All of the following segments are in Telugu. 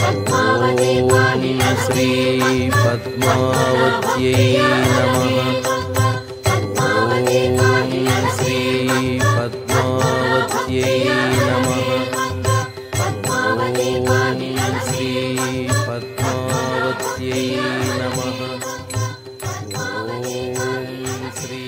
ॐ श्री पद्मावत्यै नमः ॐ श्री पद्मावत्यै नमः ॐ श्री पद्मावत्यै नमः ॐ श्री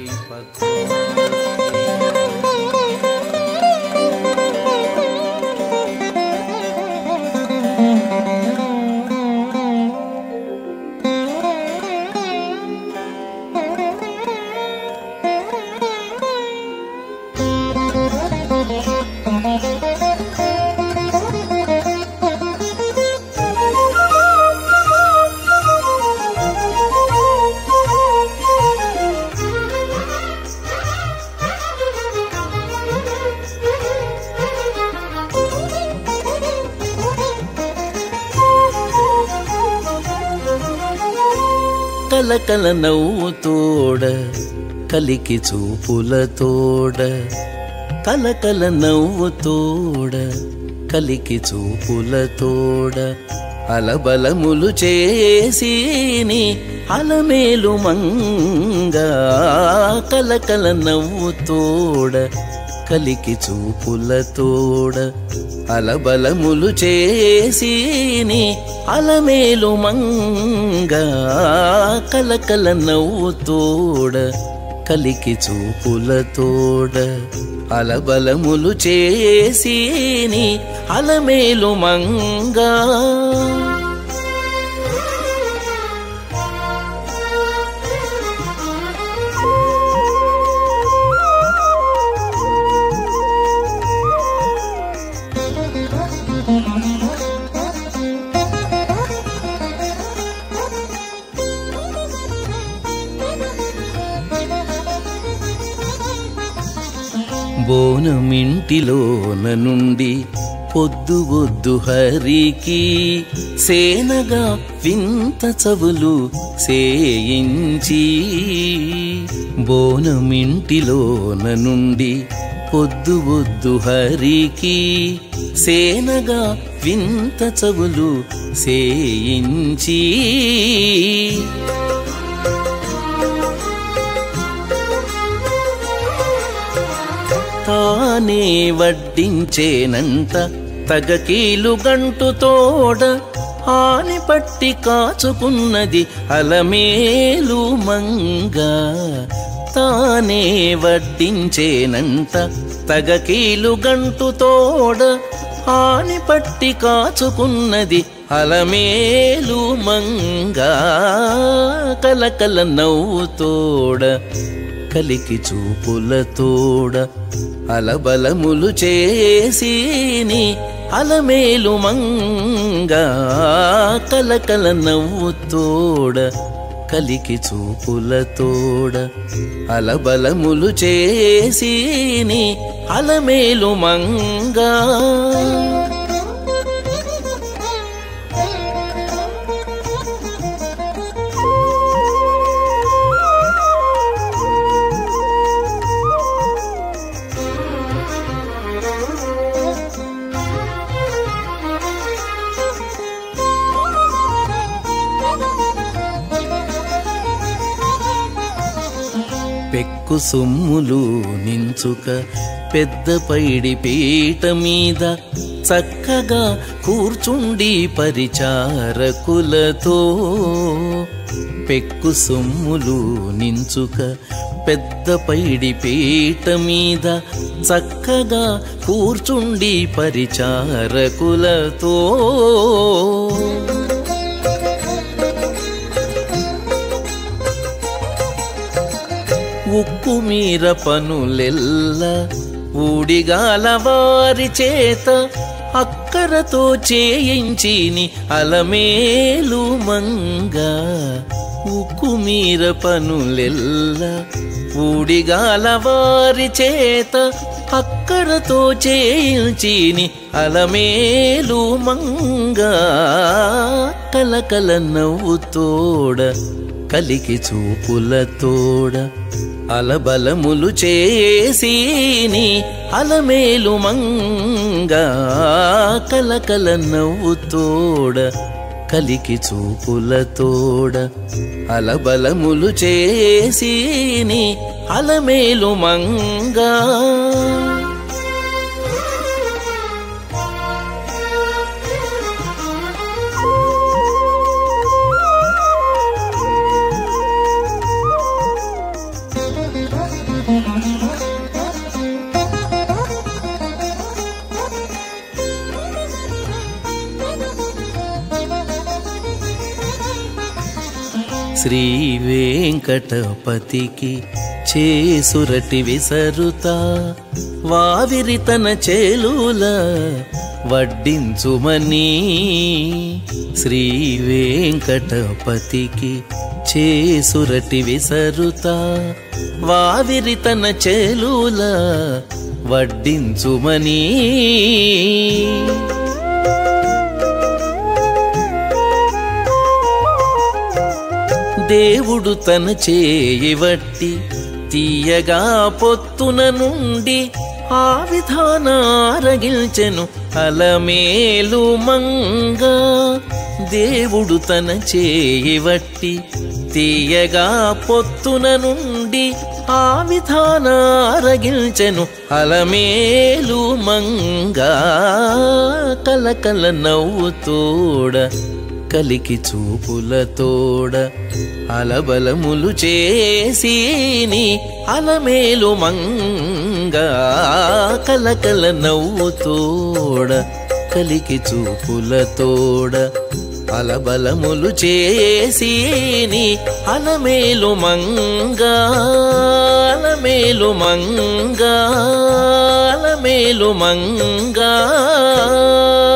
కలకల నవ్వుతోడ కలికి చూపులతోడ కలకల నవ్వుతోడ కలికి చూపులతోడ అలబలములు చేసిని అలమేలు మంగా కలకల నవ్వుతోడ కలికి చూపులతోడ అలబలములు చేసిని అలమేలు మంగా కలకల నవ్వుతోడ కలికి చూపులతోడ అలబలములు చేసిని అలమేలు మంగా బోనమింటిలోన నుండి పొద్దు వద్దు హరికి సేనగా వింత చవులు సేయించి బోనమింటిలోన నుండి పొద్దు వద్దు హరికి సేనగా వింత చవులు సేయించి తానే వడ్డించేనంట తగకీలు గంటు తోడ ఆని పట్టి కాచుకున్నది అలమేలు మంగా తానే వడ్డించేనంట తగకీలు గంటు తోడ ఆని పట్టి కాచుకున్నది అలమేలు మంగా కలకల నవ్వుతోడ కలికి చూపులతోడ అలబలములు చేసిని అలమేలు మంగా కలకల నవ్వుతోడ కలికి చూపులతోడ అలబలములు చేసిని అలమేలు మంగా పెక్కు సొమ్ములు నించుక పెద్ద పైడి పీట మీద చక్కగా కూర్చుండి పరిచారకులతో పెక్కు సొమ్ములు నించుక పెద్ద పైడి పీట మీద చక్కగా కూర్చుండి పరిచారకులతో ఉక్కు మీర పనులెల్ల ఊడిగాల వారి చేత అక్కరతో చేయించిని అలమేలు మంగా ఉక్కు మీర పనులెల్ల ఊడిగాల వారి చేత అక్కరతో చేయించిని అలమేలు మంగా కలకల నవ్వుతోడ కలికి చూపులతోడ అలబలములు చేసిని అలమేలు మంగా కలకల నవ్వుతోడ కలికి చూపులతోడ అలబలములు చేసిని అలమేలు మంగా శ్రీ వెంకటపతికి చేసురటి విసరుతా వావిరి తన చేలుల వడ్డించుమని శ్రీ వెంకటపతికి చేసురటి విసరుతా వావిరి తన చేలుల వడ్డించుమని దేవుడు తన చేయి వట్టి తీయగా పొత్తున నుండి ఆ విధాన ఆరగిల్చెను అలమేలు మంగా దేవుడు తన చేయి వట్టి తీయగా పొత్తున నుండి ఆ విధాన ఆరగిల్చెను అలమేలు మంగా కలకల నవ్వుతోడ కలికి చూపులతోడ అలబలములు చేసిని అలమేలు మంగా కలకల నవ్వుతోడ కలికి చూపులతోడ అలబలములు చేసిని అలమేలు మంగా అలమేలు మంగా అలమేలు మంగా